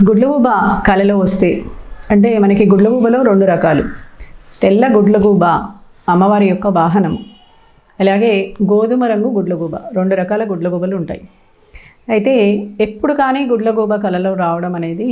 గుడ్లగూబ కళలో వస్తే అంటే మనకి గుడ్లగూబలో రెండు రకాలు తెల్ల గుడ్లగూబ అమ్మవారి యొక్క వాహనం అలాగే గోధుమ రంగు గుడ్లగూబ రెండు రకాల గుడ్లగూబలు ఉంటాయి అయితే ఎప్పుడు కానీ గుడ్లగూబ కళలో రావడం అనేది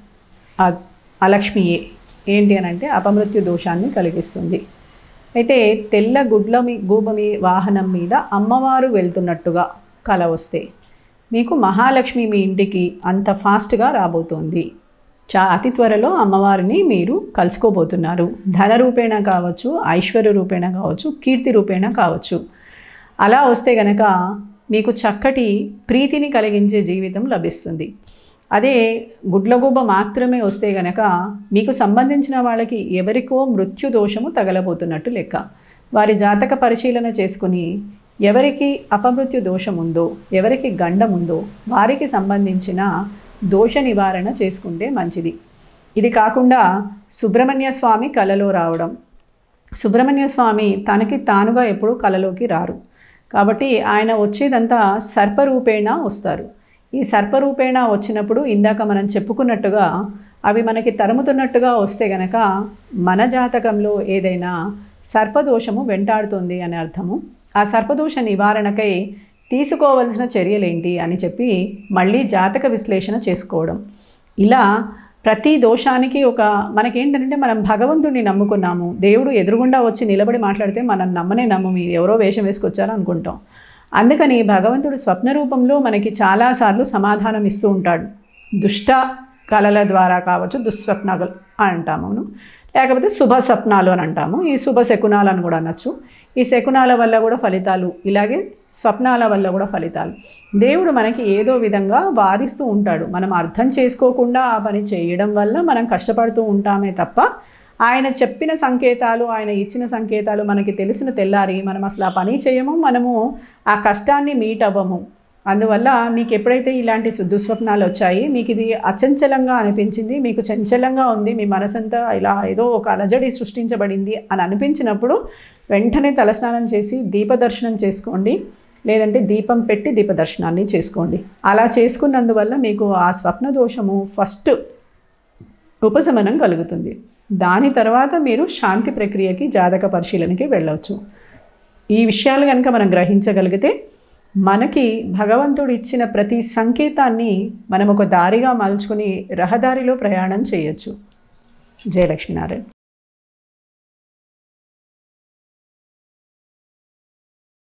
ఆ- అలక్ష్మియే ఏంటి అని అంటే అపమృత్యు దోషాన్ని కలిగిస్తుంది అయితే తెల్ల గుడ్ల మీ గూబ మీ వాహనం మీద అమ్మవారు వెళ్తున్నట్టుగా కల వస్తే మీకు మహాలక్ష్మి మీ ఇంటికి అంత ఫాస్ట్గా రాబోతోంది చా అతి త్వరలో అమ్మవారిని మీరు కలుసుకోబోతున్నారు ధన రూపేణ కావచ్చు ఐశ్వర్య రూపేణ కావచ్చు కీర్తి రూపేణ కావచ్చు అలా వస్తే గనక మీకు చక్కటి ప్రీతిని కలిగించే జీవితం లభిస్తుంది అదే గుడ్లగూబ మాత్రమే వస్తే గనక మీకు సంబంధించిన వాళ్ళకి ఎవరికో మృత్యు దోషము తగలబోతున్నట్టు లెక్క వారి జాతక పరిశీలన చేసుకుని ఎవరికి అపమృత్యు దోషం ఉందో ఎవరికి గండం ఉందో వారికి సంబంధించిన దోష నివారణ చేసుకుంటే మంచిది ఇది కాకుండా సుబ్రహ్మణ్య స్వామి కలలో రావడం సుబ్రహ్మణ్య స్వామి తనకి తానుగా ఎప్పుడూ కలలోకి రారు కాబట్టి ఆయన వచ్చేదంతా సర్పరూపేణ వస్తారు ఈ సర్పరూపేణ వచ్చినప్పుడు ఇందాక మనం చెప్పుకున్నట్టుగా అవి మనకి తరుముతున్నట్టుగా వస్తే గనక మన జాతకంలో ఏదైనా సర్పదోషము వెంటాడుతుంది అనే అర్థము ఆ సర్పదోష నివారణకై తీసుకోవలసిన చర్యలేంటి అని చెప్పి మళ్ళీ జాతక విశ్లేషణ చేసుకోవడం ఇలా ప్రతి దోషానికి ఒక మనకేంటంటే మనం భగవంతుడిని నమ్ముకున్నాము దేవుడు ఎదురుగుండా వచ్చి నిలబడి మాట్లాడితే మనం నమ్మనే నమ్ము మీరు ఎవరో వేషం వేసుకొచ్చారు అనుకుంటాం అందుకని భగవంతుడు స్వప్న రూపంలో మనకి చాలాసార్లు సమాధానం ఇస్తూ ఉంటాడు దుష్ట కళల ద్వారా కావచ్చు దుస్వప్నాలు అంటాము లేకపోతే శుభ స్వప్నాలు అని అంటాము ఈ శుభ శకునాలు అని కూడా అనొచ్చు ఈ శకునాల వల్ల కూడా ఫలితాలు ఇలాగే స్వప్నాల వల్ల కూడా ఫలితాలు దేవుడు మనకి ఏదో విధంగా వారిస్తూ ఉంటాడు మనం అర్థం చేసుకోకుండా ఆ పని చేయడం వల్ల మనం కష్టపడుతూ ఉంటామే తప్ప ఆయన చెప్పిన సంకేతాలు ఆయన ఇచ్చిన సంకేతాలు మనకి తెలిసిన తెల్లారి మనం అసలు ఆ పని చేయము మనము ఆ కష్టాన్ని మీట్ అవ్వము అందువల్ల మీకు ఎప్పుడైతే ఇలాంటి సు- దుస్వప్నాలు వచ్చాయి మీకు ఇది అచంచలంగా అనిపించింది మీకు చంచలంగా ఉంది మీ మనసంతా ఇలా ఏదో ఒక అలజడి సృష్టించబడింది అని అనిపించినప్పుడు వెంటనే తలస్నానం చేసి దీపదర్శనం చేసుకోండి లేదంటే దీపం పెట్టి దీపదర్శనాన్ని చేసుకోండి అలా చేసుకున్నందువల్ల మీకు ఆ స్వప్న దోషము ఫస్ట్ ఉపశమనం కలుగుతుంది దాని తర్వాత మీరు శాంతి ప్రక్రియకి జాతక పరిశీలనకి వెళ్ళవచ్చు ఈ విషయాలు కనుక మనం గ్రహించగలిగితే మనకి భగవంతుడు ఇచ్చిన ప్రతి సంకేతాన్ని మనం ఒక దారిగా మలుచుకుని రహదారిలో ప్రయాణం చేయొచ్చు జయలక్ష్మీనారాయణ